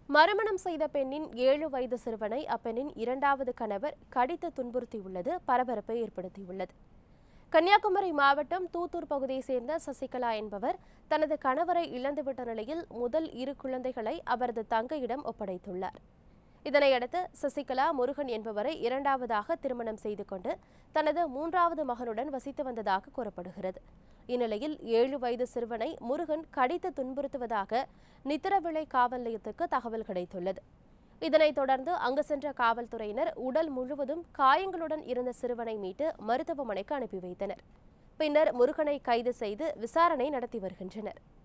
மறுமணம் செய்த பெண்ணின் ஏழு வயது சிறுவனை அப்பெண்ணின் இரண்டாவது கணவர் கடித்து துன்புறுத்தியுள்ளது பரபரப்பை ஏற்படுத்தியுள்ளது கன்னியாகுமரி மாவட்டம் தூத்தூர் பகுதியைச் சேர்ந்த சசிகலா என்பவர் தனது கணவரை இழந்துவிட்ட நிலையில் முதல் இரு குழந்தைகளை அவரது தங்கையிடம் ஒப்படைத்துள்ளார் இதனையடுத்து சசிகலா முருகன் என்பவரை இரண்டாவதாக திருமணம் செய்து கொண்டு தனது மூன்றாவது மகனுடன் வசித்து வந்ததாக கூறப்படுகிறது இந்நிலையில் ஏழு வயது சிறுவனை முருகன் கடித்து துன்புறுத்துவதாக நித்திரவிளை காவல் நிலையத்துக்கு தகவல் கிடைத்துள்ளது இதனைத் தொடர்ந்து அங்கு சென்ற காவல்துறையினர் உடல் முழுவதும் காயங்களுடன் இருந்த சிறுவனை மீட்டு மருத்துவமனைக்கு அனுப்பி வைத்தனர் பின்னர் முருகனை கைது செய்து விசாரணை நடத்தி வருகின்றனர்